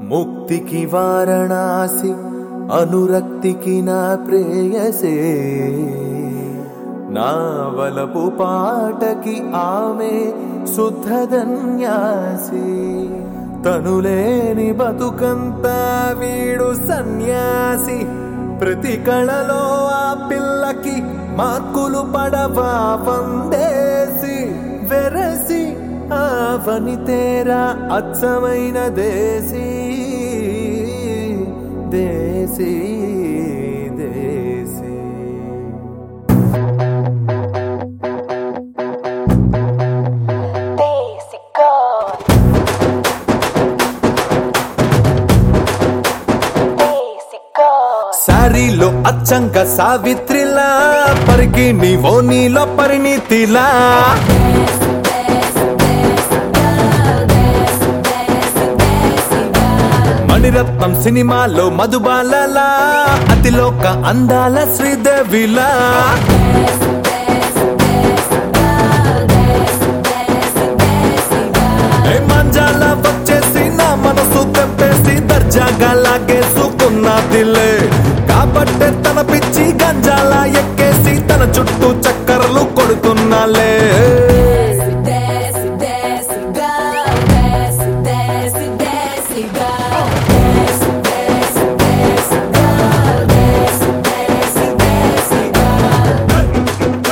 ముక్తికి వారణాసి అనురక్తికి నా ప్రేయసే నా వలపు పాటకి ఆమె శుద్ధధన్యాసి తనులేని బతుకంతా వీడు సన్యాసి ప్రతి కళలో ఆ పిల్లకి మార్కులు పడవా వందేసి వెరసి ఆ వనితేరా అచ్చమైన దేశీ దేశీ దేశీ Daisy God. Daisy God. సారీలో అచ్చంక సావిత్రిలా పరికి నీవో నీలో పరిణితిలా మణిరత్నం సినిమాలో మధుబాలలా అతిలోక అందాల శ్రీదేవిలా ఏ మంజాల వచ్చేసి నా మనసు తెంపేసి దర్జాగా లాగేసుకున్నదిలే కాబట్టే తన పిచ్చి గంజాల ఎక్కేసి తన చుట్టూ చక్కర్లు కొడుతున్నాలే Desce, desce, gal, desce, desce, desce, gal. Desce, desce, desce, gal, desce, desce, desce, gal.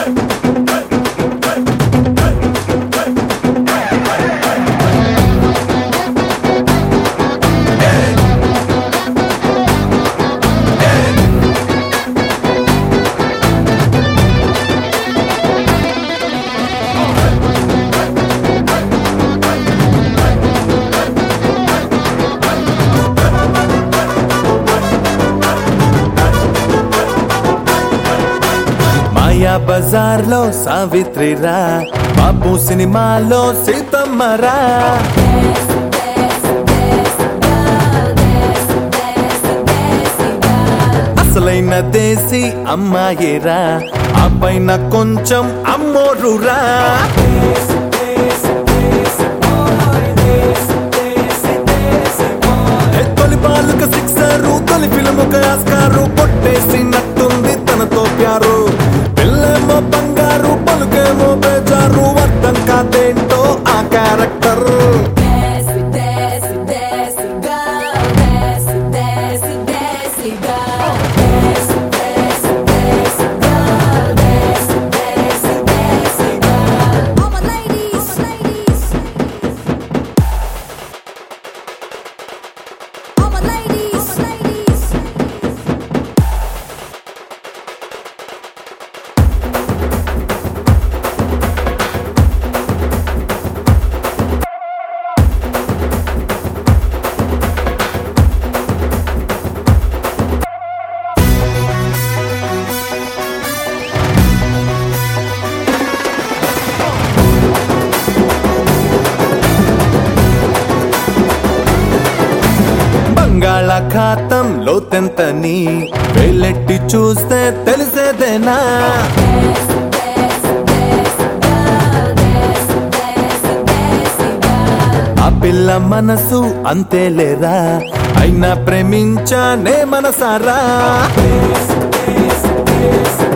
మాయా బజార్ లో సావిత్రిరా బాపు సినిమాలో సీతమ్మరా అసలైన దేశీ అమ్మాయిరా ఆ పైన కొంచెం అమ్మోరురా ఏ తొలి బాలుక సిక్సరు తొలి ఫిల్ముక ఆస్కారు కొట్టేసి నట్టుంది తనతో ప్యారు పిల్లేమో బంగారు పలుకేమో బేజారు అర్థం కాదేంటో ఆ character Desce, desce, desce, gal, desce, desce, desce, gal. Desce, desce, desce, gal, desce, desce, desce, gal. All my ladies, all my ladies, all my ladies. బంగాళాఖాతం లోతెంతని వేలెట్టి చూస్తే తెలిసేదేనా ఆ పిల్ల మనసు అంతేలేరా అయినా ప్రేమించానే మనసారా